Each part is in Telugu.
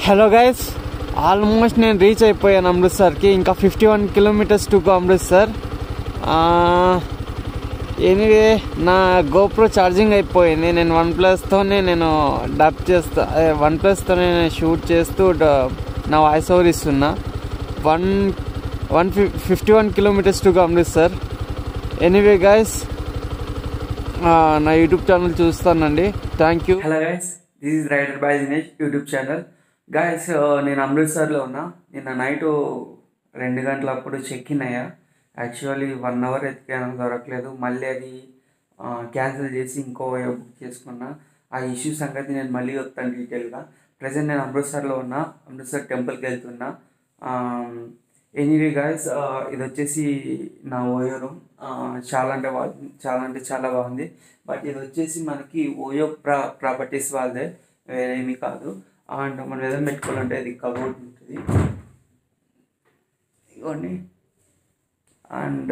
హలో గైస్ ఆల్మోస్ట్ నేను రీచ్ అయిపోయాను అమృత్సర్కి ఇంకా fifty one kilometres to Amritsar anyway నా గోప్రో ఛార్జింగ్ అయిపోయింది నేను వన్ ప్లస్తోనే నేను డబ్ చేస్తా వన్ ప్లస్తోనే నేను షూట్ చేస్తూ డ- నా వాయిస్ ఓవర్ ఇస్తున్నా one one fifty one kilometres to Amritsar anyway guys నా యూట్యూబ్ ఛానల్ చూస్తానండి thank you hello guys this is rider by Dinesh YouTube channel guys నేను అమృత్సర్లో ఉన్నా నిన్న నైట్ రెండు గంటల అప్పుడు చెక్ ఇన్ అయ్యా యాక్చువల్లీ వన్ అవర్ ఎతికాను దొరకలేదు మళ్ళీ అది క్యాన్సిల్ చేసి ఇంకో బుక్ చేసుకున్నా ఆ ఇష్యూ సంగతి నేను మళ్ళీ వస్తాను డీటెయిల్గా ప్రజెంట్ నేను అమృత్సర్లో ఉన్నా అమృత్సర్ టెంపుల్కి వెళ్తున్నా ఎనీవే గాయస్ ఇది వచ్చేసి నా ఓయో రూమ్ చాలా అంటే వా- చాలా అంటే చాలా బాగుంది బట్ ఇది వచ్చేసి మనకి ఓయో ప్రా ప్రాపర్టీస్ వాళ్ళదే వేరేమి కాదు అండ్ మనం ఏదైనా పెట్టుకోవాలంటే ఇది కబోర్డ్ ఉంటుంది ఇదిగోండి అండ్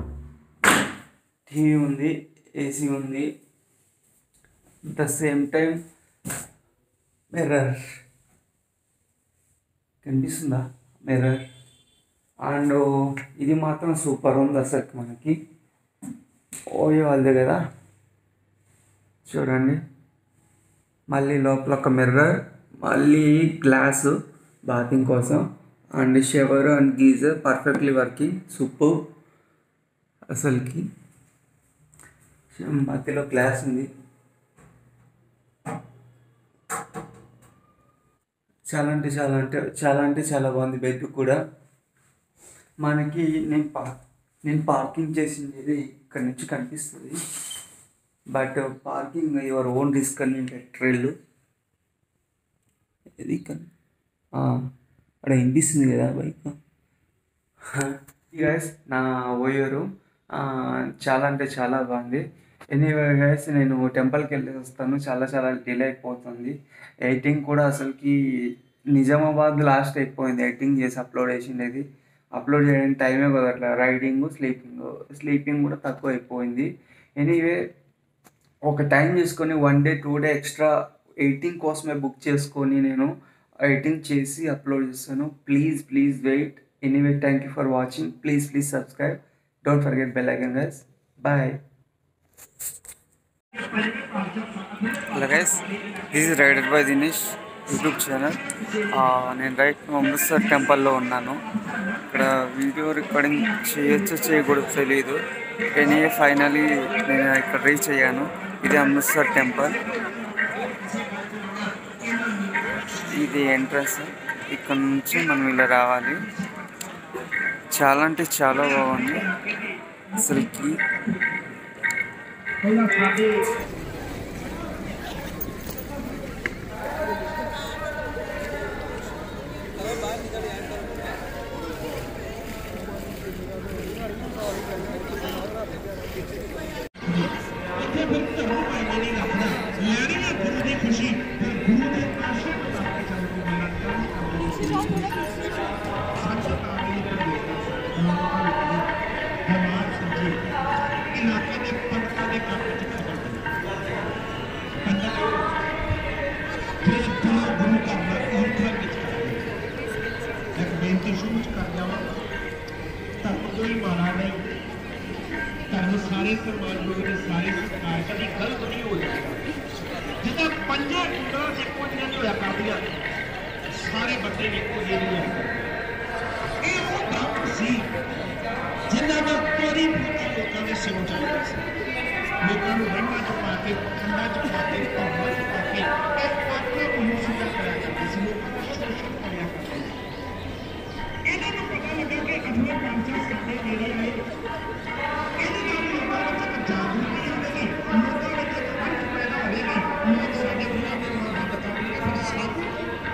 టీవీ ఉంది ఏసీ ఉంది ద సేమ్ టైం మిర్రర్ కనిపిస్తుందా మిర్రర్ అండ్ ఇది మాత్రం సూపర్ ఉంది అసలు మనకి ఓయో వాళ్ళదే కదా చూడండి మళ్ళీ లోపల ఒక మిర్రర్ మళ్ళీ గ్లాసు బాతింగ్ కోసం and shower and geyser perfectly working super అసలుకి మధ్యలో గ్లాస్ ఉంది చాలా అంటే చాలా అంటే చాలా అంటే చాలా బాగుంది బెడ్ కూడా మనకి నేను పా నేను పార్కింగ్ చేసింది ఇక్కడ నుంచి కనిపిస్తుంది but parking your own risk అని నేను పెట్టరేళ్ళు ఇది కన్- ఆ, అక్కడ వినిపిస్తుంది కదా బైక్ గైస్ నా ఓయూరు చాలా అంటే చాలా బాగుంది ఎనీవే గైస్ నేను టెంపుల్కి వెళ్ళి వస్తాను చాలా చాలా డిలే అయిపోతుంది ఎడిటింగ్ కూడా అసలుకి నిజామాబాద్ లాస్ట్ అయిపోయింది ఎడిటింగ్ చేసి అప్లోడ్ చేసిండేది అప్లోడ్ చేయడానికి టైమే కుదరట్లే రైడింగ్ స్లీపింగ్ స్లీపింగ్ కూడా తక్కువ అయిపోయింది ఎనీవే ఒక టైం చేసుకొని one day two day extra editing కోసమే బుక్ చేసుకొని నేను ఎడిటింగ్ చేసి అప్లోడ్ చేస్తాను please please wait anyway thank you for watching please please subscribe don't forget bell icon guys bye hello guys this is rider by Dinesh YouTube channel నేను రైట్ అమృత్సర్ టెంపుల్లో ఉన్నాను ఇక్కడ వీడియో రికార్డింగ్ చేయొచ్చో చేయకూడదు తెలియదు ఎనీ ఫైనలీ నేను ఇక్కడ రీచ్ అయ్యాను ఇది అమృత్సర్ టెంపుల్ ఇది ఎంట్రన్స్ ఇక్కడ నుంచి మనం ఇలా రావాలి చాలా అంటే చాలా బాగుంది అసలుకి ਇੱਕ ਬੇਨਤੀ ਸ਼ੁਰੂ ਚ ਕਰ ਜਾਵਾਂ ਧਰਮ ਤੋਂ ਹੀ ਮਾਰਾ ਨਹੀਂ ਧਰਮ ਸਾਰੇ ਸਮਾਜ ਲੋਕ ਦੇ ਸਾਰੇ ਸਰਕਾਰ ਕਦੀ ਗਲਤ ਨਹੀਂ ਹੋ ਜਾਏਗਾ ਜਿੱਦਾਂ ਪੰਜੇ ਉਂਗਲਾਂ ਇੱਕੋ ਜਿਹੀਆਂ ਨਹੀਂ ਹੋਇਆ ਕਰਦੀਆਂ ਸਾਰੇ ਬੱਚੇ ਇੱਕੋ ਜਿਹੇ ਨਹੀਂ ਹੋਏ ਇਹ ਉਹ ਧਰਮ ਸੀ ਜਿਨ੍ਹਾਂ ਦਾ ਤੋਰੀ ਫੂਟੀ ਲੋਕਾਂ ਦੇ ਸਿਰ ਚਾਹੀਦਾ ਸੀ ਲੋਕਾਂ ਨੂੰ ਰੰਗਾਂ ਚ ਪਾ ਕੇ ਖੰਡਾਂ ਚ ਪਾ ਕੇ ਪੌੜਾਂ ਚ ਪਾ ਕੇ ਇਹ ਆਪਣੇ ਮਨੁੱਖ ਦਾ ਕਰਿਆ ਕਰਦੇ ਸੀ ਲੋਕਾਂ ਦਾ ਸ਼ੋਸ਼ਣ ਕਰਿਆ ਕਰਦੇ ਸੀ ਇਹਨਾਂ ਨੂੰ ਪਤਾ ਲੱਗਾ ਕਿ ਅਗਲੇ 500 ਸਾਡੇ ਨੇੜੇ ਆਏ ਇਹਦੇ ਨਾਲ ਲੋਕਾਂ ਵਿੱਚ ਇੱਕ ਜਾਗਰੂਕਤਾ ਆਵੇਗੀ ਲੋਕਾਂ ਵਿੱਚ ਇੱਕ ਹੱਥ ਪੈਦਾ ਹੋਵੇਗੀ ਲੋਕ ਸਾਡੇ ਗੁਨਾਹ ਦੇ ਮਾਰ ਬਤਾਉਣਗੇ ਫਿਰ ਸਾਧੂ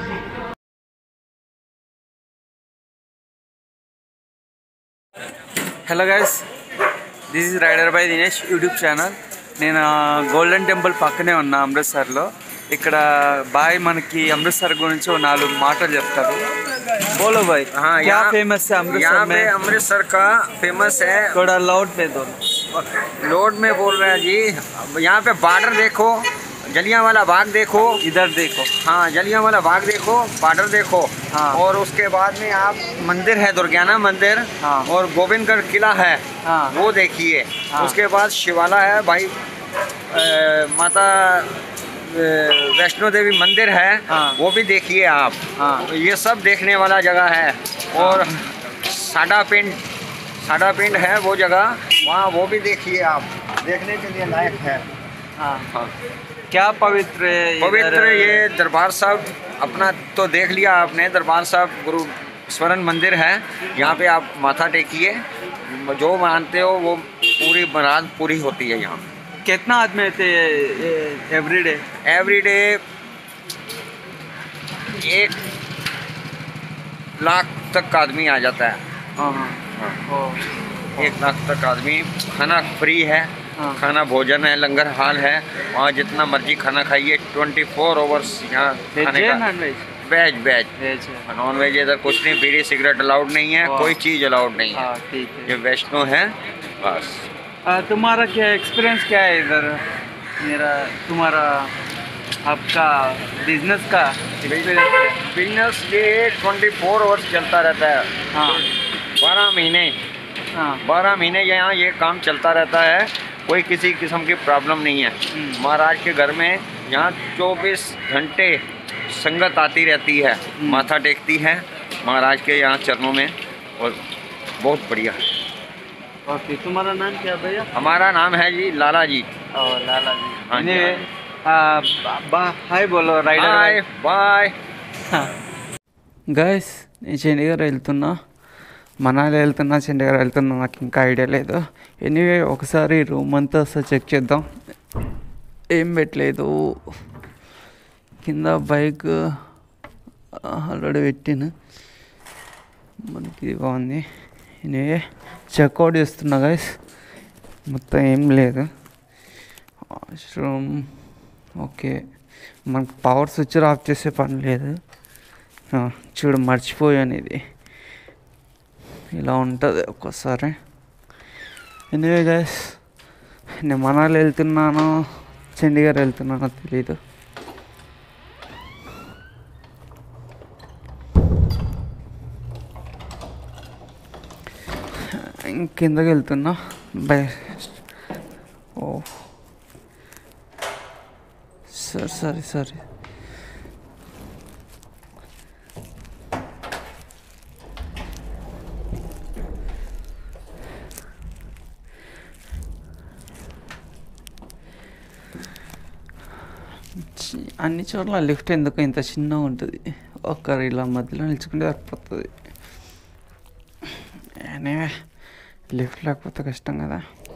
hello guys this is rider by Dinesh YouTube channel నేను గోల్డెన్ టెంపుల్ పక్కనే ఉన్నా అమృత్సర్లో ఇక్కడ బాయ్ మనకి అమృత్సర్ గురించి ఓ నాలుగు మాటలు చెప్తారు బోలో బాయ్ हाँ क्या यहाँ फेमस है अमृतसर यहाँ पे में अमृतसर का फेमस है थोड़ा लाउड पे दो लोड में बोल रहे हैं जी अब यहाँ पे बॉर्डर देखो जलियां वाला बाग देखो इधर देखो हाँ जलियां वाला बाग देखो बॉर्डर देखो हाँ। और उसके बाद में आप मंदिर है दुर्गाना मंदिर हाँ। और गोविंदगढ़ किला है हाँ। वो देखिए हाँ। उसके बाद शिवाला है भाई अ, माता अ, वैष्णो देवी मंदिर है हाँ। वो भी देखिए आप हाँ। ये सब देखने वाला जगह है और साडा पिंड साडा पिंड है वो जगह वहाँ वो भी देखिए आप देखने के लिए लायक है हाँ हाँ क्या पवित्र है इधर? पवित्र ये दरबार साहब अपना तो देख लिया आपने दरबार साहब गुरु स्वरण मंदिर है यहाँ पे आप माथा टेकिए जो मानते हो वो पूरी मुराद पूरी होती है यहाँ कितना आदमी थे एवरी डे एवरी डे एक लाख तक आदमी आ जाता है हाँ हाँ ओ, एक लाख तक आदमी खाना फ्री है हाँ। खाना भोजन है लंगर हाल है वहाँ जितना मर्जी खाना खाइए ट्वेंटी फोर आवर्स यहाँ वेज खाने है का non veg veg veg veg है नॉन वेज इधर कुछ नहीं बीड़ी सिगरेट अलाउड नहीं है वाह। कोई चीज़ अलाउड नहीं है हाँ ठीक ये है वैष्णो है बस आ, तुम्हारा क्या एक्सपीरियंस क्या है इधर मेरा तुम्हारा आपका बिजनेस का एक्सपीरियंस क्या है? बिजनेस ये ट्वेंटी फोर आवर्स चलता रहता है हाँ बारह महीने हाँ बारह महीने यहाँ ये काम चलता रहता है कोई किसी किस्म की प्रॉब्लम नहीं है हम्म। महाराज के घर में यहाँ चौबीस घंटे संगत आती रहती है माथा टेकती है महाराज के यहाँ चरणों में और बहुत बढ़िया है ओके तुम्हारा नाम क्या भैया हमारा नाम है जी लाला जी ओ लाला जी हाँ जी, Anyway, हाँ आ, बा- हाय बोलो బాయ్ రైడర్ బాయ్ గైస్ నేను చండీగఢ్ వెళ్తున్నా మనాలి వెళ్తున్నా చండీగఢ్ వెళ్తున్నా నాకు ఇంకా ఐడియా లేదు ఎనీవే ఒకసారి రూమ్ అంతా ఒకసారి చెక్ చేద్దాం ఏం పెట్టలేదు కింద బైక్ ఆల్రెడీ పెట్టాను మనకి ఇది బాగుంది ఎనీవే చెక్అవుట్ చేస్తున్నా గైస్ మొత్తం ఏం లేదు వాష్రూమ్ ఓకే మనకు పవర్ స్విచ్ ఆఫ్ చేసే పని లేదు ఆ, చూడు మర్చిపోయాను ఇది ఇలా ఉంటుంది ఒక్కోసారి ఎనివే గైస్ నేను మనాలి వెళ్తున్నాను చండీగఢ్ వెళ్తున్నానో తెలీదు ఇంక కిందకి వెళ్తున్నా బై ఓ సరే సరే సరే చి- అన్ని చోట్ల లిఫ్ట్ ఎందుకు ఇంత చిన్నగా ఉంటుంది ఒక్కరు ఇలా మధ్యలో నిల్చుకుంటే సరిపోతుంది ఎనీవే లిఫ్ట్ లేకపోతే కష్టం కదా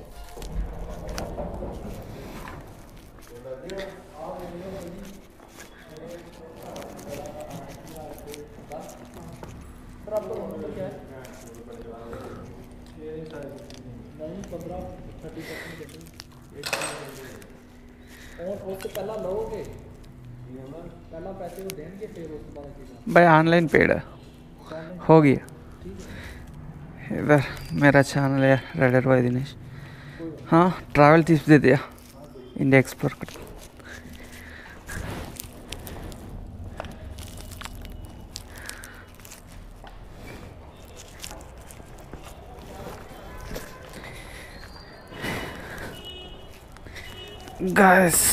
भाई ऑनलाइन पेड है हो गया इधर मेरा चैनल है राइडर भाई दिनेश हाँ ट्रैवल टिप्स दे दिया इंडिया एक्सप्लोर कर గాయస్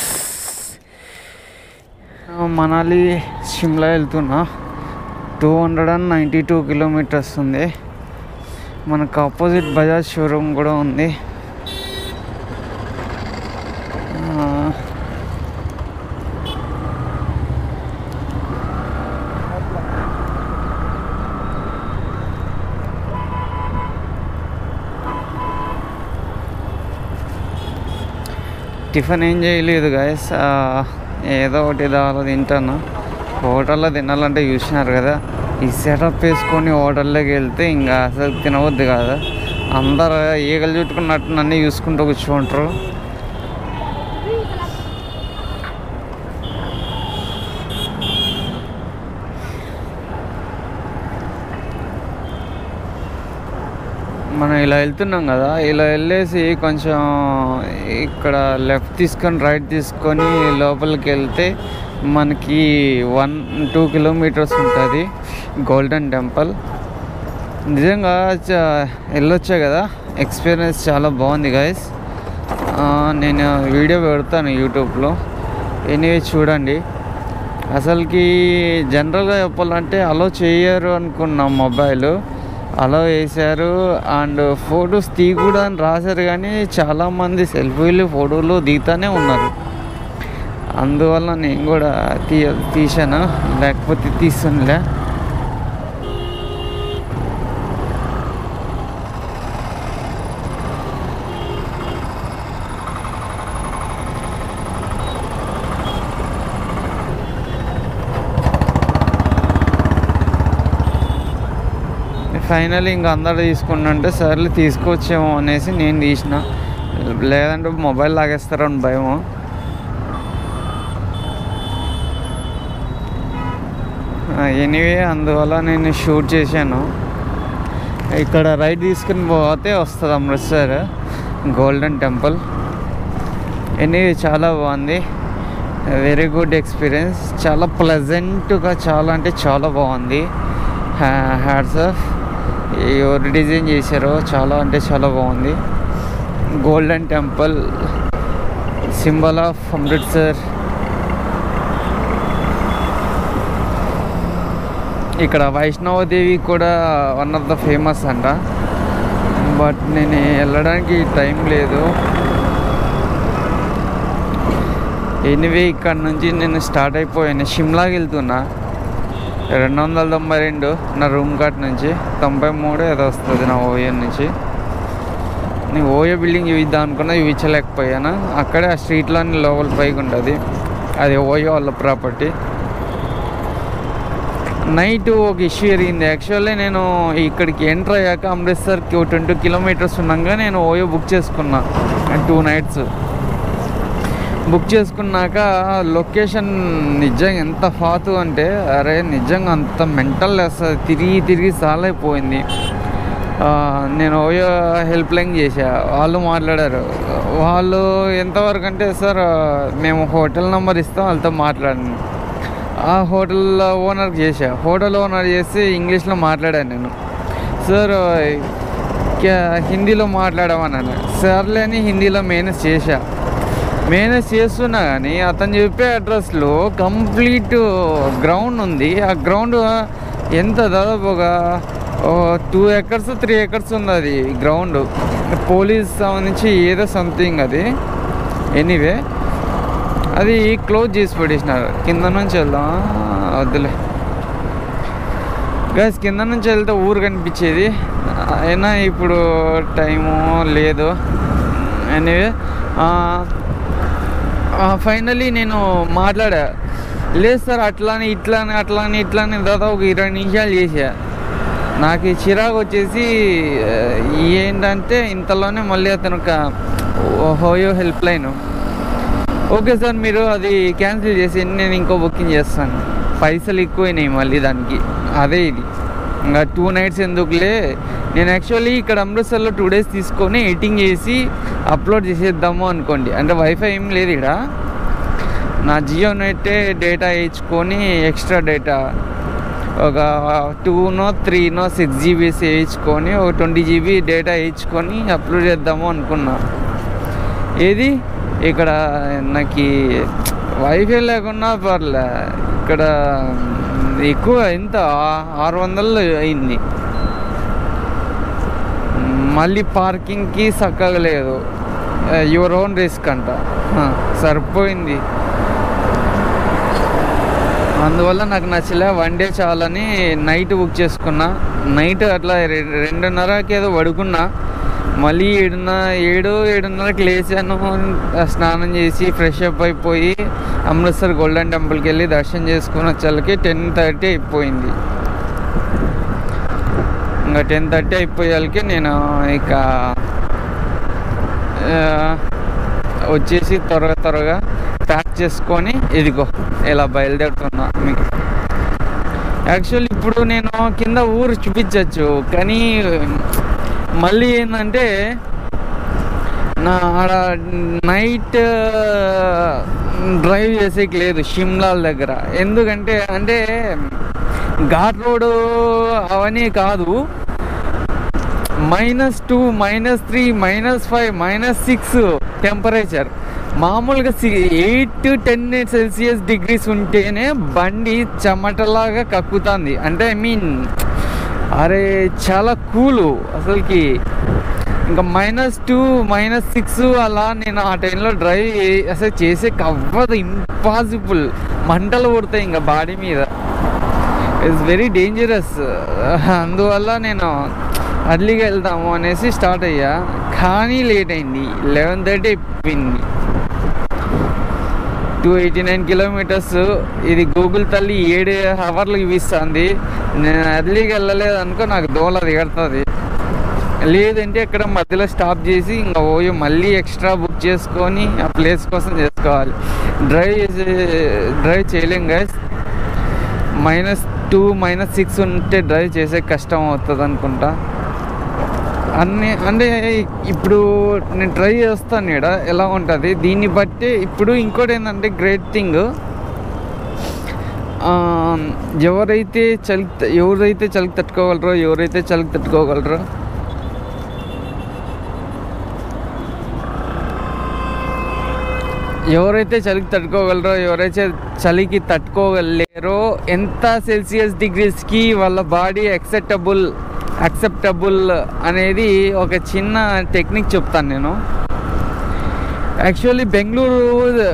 మనాలి షిమ్లా వెళ్తున్నా two hundred and ninety two kilometres ఉంది మనకు ఆపోజిట్ బజాజ్ షోరూమ్ కూడా ఉంది ఆ, టిఫిన్ ఏం చేయలేదు గాయస్ ఏదో ఒకటి దాలో తింటాను హోటల్లో తినాలంటే చూసినారు కదా ఈ సెటప్ వేసుకొని హోటల్లోకి వెళ్తే ఇంకా అసలు తినవద్దు కాదు అందరు ఈగలు చుట్టుకున్నట్టు అన్నీ చూసుకుంటూ కూర్చుంటారు మనం ఇలా వెళ్తున్నాం కదా ఇలా వెళ్ళేసి కొంచెం ఇక్కడ లెఫ్ట్ తీసుకొని రైట్ తీసుకొని లోపలికి వెళ్తే మనకి వన్ టూ కిలోమీటర్స్ ఉంటుంది గోల్డెన్ టెంపుల్ నిజంగా చ- వెళ్ళొచ్చా కదా ఎక్స్పీరియన్స్ చాలా బాగుంది గైస్ నేను వీడియో పెడతాను యూట్యూబ్లో ఎనీవే చూడండి అసలుకి జనరల్గా చెప్పాలంటే అలో చేయరు అనుకున్నాం మొబైల్ అలో వేశారు అండ్ ఫొటోస్ తీయకూడదు అని రాశారు కానీ చాలామంది సెల్ఫీలు ఫోటోలు దిగుతానే ఉన్నారు అందువల్ల నేను కూడా తీయ తీసాను లేకపోతే తీస్తుందిలే ఫైనల్ ఇంకా అందరు తీసుకుంటుంటే సర్లే తీసుకొచ్చేమో అనేసి నేను తీసిన లేదంటే మొబైల్ లాగేస్తారో అని భయము ఎనీవే అందువల్ల నేను షూట్ చేశాను ఇక్కడ రైట్ తీసుకుని పోతే వస్తుంది అమృత్సర్ గోల్డెన్ టెంపుల్ ఎనీవే చాలా బాగుంది వెరీ గుడ్ ఎక్స్పీరియన్స్ చాలా ప్లెజెంట్గా చాలా అంటే చాలా బాగుంది హ్యాడ్స్ ఆఫ్ ఎవరు డిజైన్ చేశారో చాలా అంటే చాలా బాగుంది golden temple symbol of Amritsar ఇక్కడ వైష్ణవదేవి కూడా వన్ ఆఫ్ ద ఫేమస్ అంట బట్ నేను వెళ్ళడానికి టైం లేదు ఎనివే ఇక్కడ నుంచి నేను స్టార్ట్ అయిపోయాను షిమ్లాకి వెళ్తున్నా రెండు వందల తొంభై రెండు నా రూమ్ కార్ట్ నుంచి తొంభై మూడు ఏదో వస్తుంది నా ఓయో నుంచి నేను ఓయో బిల్డింగ్ చూపిద్దాం అనుకున్నా చూపించలేకపోయాను అక్కడే ఆ స్ట్రీట్లోని లోపల పైకి ఉంటుంది అది ఓయో వాళ్ళ ప్రాపర్టీ నైట్ ఒక ఇష్యూ జరిగింది యాక్చువల్లీ నేను ఇక్కడికి ఎంటర్ అయ్యాక అమృత్సర్కి ఒక ట్వంటీ కిలోమీటర్స్ ఉన్నాక నేను ఓయో బుక్ చేసుకున్నా టూ నైట్స్ బుక్ చేసుకున్నాక లొకేషన్ నిజంగా ఎంత ఫాతు అంటే అరే నిజంగా అంత మెంటల్ అసలు తిరిగి తిరిగి చాలా అయిపోయింది ఆ, నేను ఓయో హెల్ప్ లైన్ చేశా వాళ్ళు మాట్లాడారు వాళ్ళు ఎంతవరకు అంటే సార్ మేము హోటల్ నెంబర్ ఇస్తాం వాళ్ళతో మాట్లాడండి ఆ హోటల్ ఓనర్కి చేశా హోటల్ ఓనర్ చేసి ఇంగ్లీష్లో మాట్లాడాను నేను సార్ క్యా- హిందీలో మాట్లాడమన్నాను సర్లే అని హిందీలో మేనేజ్ చేశా మేనేజ్ చేస్తున్నా కానీ అతను చెప్పే అడ్రస్లో కంప్లీట్ గ్రౌండ్ ఉంది ఆ గ్రౌండ్ ఎంత దాదాపు ఒక టూ ఎకర్స్ త్రీ ఎకర్స్ ఉంది అది గ్రౌండ్ పోలీస్ సంబంధించి ఏదో సంథింగ్ అది ఎనీవే అది క్లోజ్ చేసి పడేసినారు కింద నుంచి వెళ్దాం వద్దులే గైస్ కింద నుంచి వెళ్తే ఊరు కనిపించేది అయినా ఇప్పుడు టైము లేదు ఎనీవే ఫైనలీ నేను మాట్లాడా లేదు సార్ అట్లానే ఇట్లానే అట్లానే ఇట్లానే దాదాపు ఒక ఇరవై నిమిషాలు చేసా నాకు ఈ చిరాకు వచ్చేసి ఆ, ఏంటంటే ఇంతలోనే మళ్ళీ అతను ఒక OYO help line okay sir మీరు అది క్యాన్సిల్ చేసి నేను ఇంకో బుకింగ్ చేస్తాను పైసలు ఎక్కువైనాయి మళ్ళీ దానికి అదే ఇది ఇంకా టూ నైట్స్ ఎందుకులే నేను యాక్చువల్లీ ఇక్కడ అమృత్సర్లో టూ డేస్ తీసుకొని ఎడిటింగ్ చేసి అప్లోడ్ చేసేద్దాము అనుకోండి అంటే వైఫై ఏం లేదు ఇక్కడ నా జియో నెట్టే డేటా వేయించుకొని ఎక్స్ట్రా డేటా ఒక టూనో త్రీనో సిక్స్ జీబీస్ వేయించుకొని ఒక ట్వంటీ జీబీ డేటా వేయించుకొని అప్లోడ్ చేద్దాము అనుకున్నా ఏది ఇక్కడ నాకు వైఫై లేకున్నా పర్లే ఇక్కడ ఎక్కువ ఎంత ఆ- ఆరు వందలు అయింది మళ్ళీ పార్కింగ్కి చక్కగా లేదు యువర్ ఓన్ రిస్క్ అంట హ, సరిపోయింది అందువల్ల నాకు నచ్చలే వన్ డే చాలని నైట్ బుక్ చేసుకున్నా నైట్ అట్లా రె- రెండున్నరకి ఏదో పడుకున్నా మళ్ళీ ఏడున్న ఏడు ఏడున్నరకి లేచాను ఆ స్నానం చేసి ఫ్రెష్ అప్ అయిపోయి అమృత్సర్ గోల్డెన్ టెంపుల్కి వెళ్ళి దర్శనం చేసుకుని వచ్చేళ్ళకి టెన్ థర్టీ అయిపోయింది ఇంకా టెన్ థర్టీ అయిపోయేళ్ళకి నేను ఇక ఆ, వచ్చేసి త్వరగా త్వరగా ప్యాక్ చేసుకొని ఇదిగో ఇలా బయలుదేరుతున్నా మీకు యాక్చువల్లీ ఇప్పుడు నేను కింద ఊరు చూపించవచ్చు కానీ మళ్ళీ ఏంటంటే నా ఆడ నైట్ డ్రైవ్ చేసేకి లేదు షిమ్లాల్ దగ్గర ఎందుకంటే అంటే ఘాట్ రోడ్ అవన్నీ కాదు minus two minus three minus five minus six temperature మామూలుగా C eight to ten Celsius degrees ఉంటేనే బండి చెమటలాగా కక్కుతుంది అంటే ఐ మీన్ అరే చాలా కూలు అసలుకి ఇంకా మైనస్ టూ మైనస్ సిక్స్ అలా నేను ఆ టైంలో డ్రైవ్ అసలు చేసే అవ్వదు ఇంపాసిబుల్ మంటలు పుడతాయి ఇంకా బాడీ మీద ఇట్స్ వెరీ డేంజరస్ అందువల్ల నేను అర్లీగా వెళ్దాము అనేసి స్టార్ట్ అయ్యా కానీ లేట్ అయింది లెవెన్ థర్టీ అయిపోయింది టూ ఎయిటీ నైన్ కిలోమీటర్స్ ఇది గూగుల్ తల్లి ఏడు అవర్లు చూపిస్తుంది నేను అర్లీగా వెళ్ళలేదు అనుకో నాకు దోల దిగడుతుంది లేదంటే ఇక్కడ మధ్యలో స్టాప్ చేసి ఇంకా పోయి మళ్ళీ ఎక్స్ట్రా బుక్ చేసుకొని ఆ ప్లేస్ కోసం చేసుకోవాలి డ్రైవ్ చేసే డ్రైవ్ చేయలేం guys minus two minus six ఉంటే డ్రైవ్ చేసే కష్టం అవుతుంది అనుకుంటా అన్ని అంటే ఇప్పుడు నేను ట్రై చేస్తాను ఇక్కడ ఎలా ఉంటుంది దీన్ని బట్టి ఇప్పుడు ఇంకోటి ఏంటంటే గ్రేట్ థింగ్ ఎవరైతే చలి ఎవరైతే చలికి తట్టుకోగలరో ఎవరైతే చలికి తట్టుకోగలరో ఎవరైతే చలికి తట్టుకోగలరో ఎవరైతే చలికి తట్టుకోగలేరో ఎంత సెల్సియస్ డిగ్రీస్కి వాళ్ళ బాడీ యాక్సెప్టబుల్ యాక్సెప్టబుల్ అనేది ఒక చిన్న టెక్నిక్ చెప్తాను నేను యాక్చువల్లీ బెంగళూరు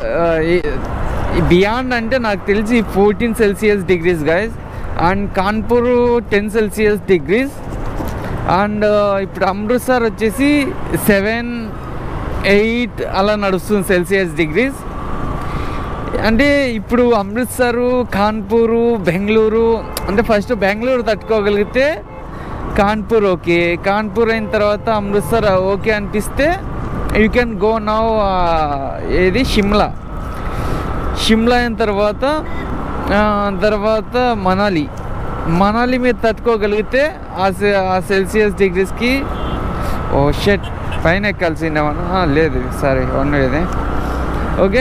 బియాండ్ అంటే నాకు తెలిసి fourteen Celsius degrees guys and Kanpur ten Celsius degrees and ఇప్పుడు అమృత్సర్ వచ్చేసి సెవెన్ ఎయిట్ అలా నడుస్తుంది సెల్సియస్ డిగ్రీస్ అంటే ఇప్పుడు అమృత్సరు కాన్పూరు బెంగళూరు అంటే ఫస్ట్ బెంగళూరు తట్టుకోగలిగితే కాన్పూర్ ఓకే కాన్పూర్ అయిన తర్వాత అమృత్సర్ ఓకే అనిపిస్తే యూ కెన్ గో నౌ ఏది షిమ్లా షిమ్లా అయిన తర్వాత ఆ, తర్వాత మనాలి మనాలి మీరు తట్టుకోగలిగితే ఆ సె- ఆ సెల్సియస్ డిగ్రీస్కి ఓ షెట్ పైన ఎక్కాల్సిందేమన్నా లేదు సరే ఉండేది ఓకే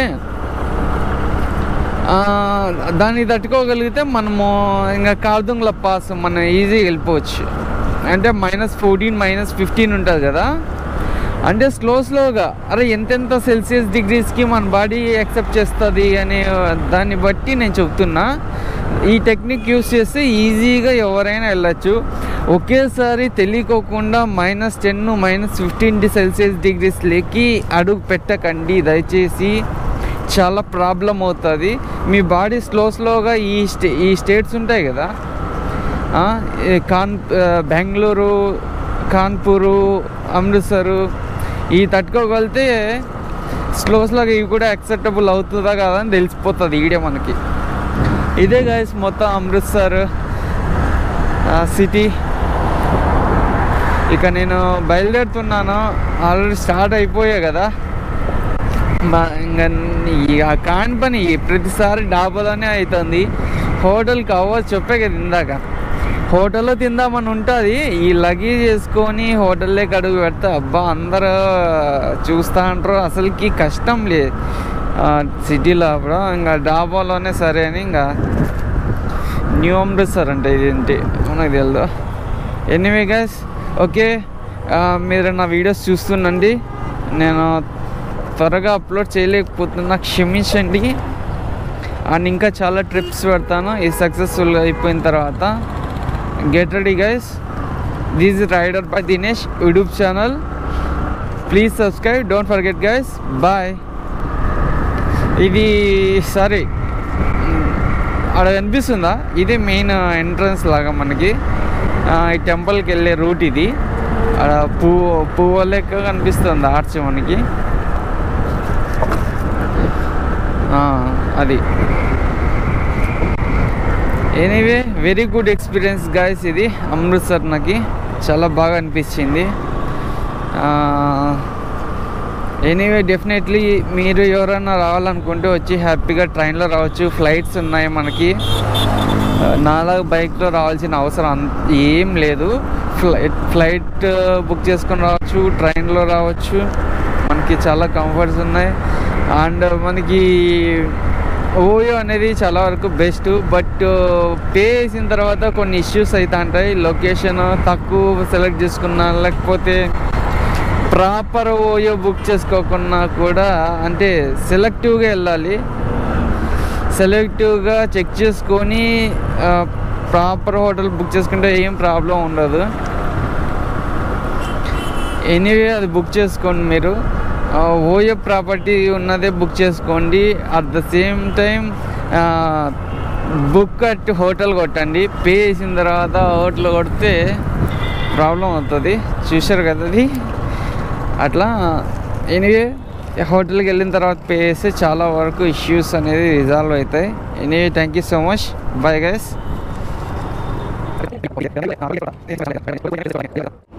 ఆ, దాన్ని తట్టుకోగలిగితే మనము ఇంకా కార్దుంగ్ల పాస్ మనం ఈజీగా వెళ్ళిపోవచ్చు అంటే మైనస్ ఫోర్టీన్ మైనస్ ఫిఫ్టీన్ ఉంటుంది కదా అంటే స్లో స్లోగా అరే ఎంతెంత సెల్సియస్ డిగ్రీస్కి మన బాడీ యాక్సెప్ట్ చేస్తుంది అనే దాన్ని బట్టి నేను చెప్తున్నా ఈ టెక్నిక్ యూస్ చేస్తే ఈజీగా ఎవరైనా వెళ్ళచ్చు ఒకేసారి తెలియకోకుండా minus ten minus fifteen Celsius degrees లేకి అడుగు పెట్టకండి దయచేసి చాలా ప్రాబ్లం అవుతుంది మీ బాడీ స్లో స్లోగా ఈ స్టే ఈ స్టేట్స్ ఉంటాయి కదా ఆ, ఈ కాన్ ఆ, బెంగళూరు కాన్పూరు అమృత్సరు ఈ తట్టుకోగలిగితే స్లో స్లోగా ఇవి కూడా యాక్సెప్టబుల్ అవుతుందా కదా అని తెలిసిపోతుంది ఈడే మనకి ఇదే గాయస్ మొత్తం అమృత్సర్ సిటీ ఇక నేను బయలుదేరుతున్నాను ఆల్రెడీ స్టార్ట్ అయిపోయా కదా మా- ఇంకా ఈ- ఆ కాని పని ప్రతిసారి డాబాలోనే అవుతుంది హోటల్కి అవ్వదు చెప్పే కదా ఇందాక హోటల్లో తిందామని ఉంటుంది ఈ లగేజ్ వేసుకొని హోటల్లోకి అడుగు పెడితే అబ్బా అందరూ చూస్తూ ఉంటారు అసలుకి కష్టం లేదు సిటీలో అప్పుడు ఇంకా డాబాలోనే సరే అని ఇంకా న్యూ అమృత్సర్ అంటే ఇది ఏంటి మనకు తెలియదు ఎనీవే గైస్ ఓకే మీరు నా వీడియోస్ చూస్తుండండి నేను త్వరగా అప్లోడ్ చేయలేకపోతున్నా క్షమించండి అండ్ ఇంకా చాలా ట్రిప్స్ పెడతాను ఈ సక్సెస్ఫుల్గా అయిపోయిన తర్వాత get ready guys this rider by Dinesh YouTube channel please subscribe don't forget guys bye ఇది సరే అక్కడ కనిపిస్తుందా ఇది మెయిన్ ఎంట్రన్స్ లాగా మనకి ఆ, ఈ టెంపుల్కి వెళ్ళే రూట్ ఇది ఆడ పువ్వు పువ్వు లెక్క కనిపిస్తుంది ఆర్చ్ మనకి ఆ, అది anyway very good experience guys ఇది అమృత్సర్ నాకు చాలా బాగా అనిపించింది ఎనీవే డెఫినెట్లీ మీరు ఎవరైనా రావాలనుకుంటే వచ్చి హ్యాపీగా ట్రైన్లో రావచ్చు ఫ్లైట్స్ ఉన్నాయి మనకి ఆ, నాలాగా బైక్లో రావాల్సిన అవసరం అంత ఏం లేదు ఫ్లైట్ ఫ్లైట్ బుక్ చేసుకొని రావచ్చు ట్రైన్లో రావచ్చు మనకి చాలా కంఫర్ట్స్ ఉన్నాయి అండ్ మనకి ఓయో అనేది చాలా వరకు బెస్ట్ బట్ పే చేసిన తర్వాత కొన్ని ఇష్యూస్ అవుతా ఉంటాయి లొకేషన్ తక్కువ సెలెక్ట్ చేసుకున్నా లేకపోతే ప్రాపర్ ఓయో బుక్ చేసుకోకున్నా కూడా అంటే సెలెక్టివ్గా వెళ్ళాలి సెలెక్టివ్గా చెక్ చేసుకొని ప్రాపర్ హోటల్ బుక్ చేసుకుంటే ఏం ప్రాబ్లం ఉండదు ఎనీవే అది బుక్ చేసుకోండి మీరు ఓయో ప్రాపర్టీ ఉన్నదే బుక్ చేసుకోండి at the same time book at hotel కొట్టండి పే చేసిన తర్వాత హోటల్ కొడితే ప్రాబ్లం అవుతుంది చూశారు కదా అది అట్లా ఎనీవే హోటల్కి వెళ్ళిన తర్వాత పే చేస్తే చాలా వరకు ఇష్యూస్ అనేది రిజాల్వ్ అవుతాయి anyway thank you so much bye guys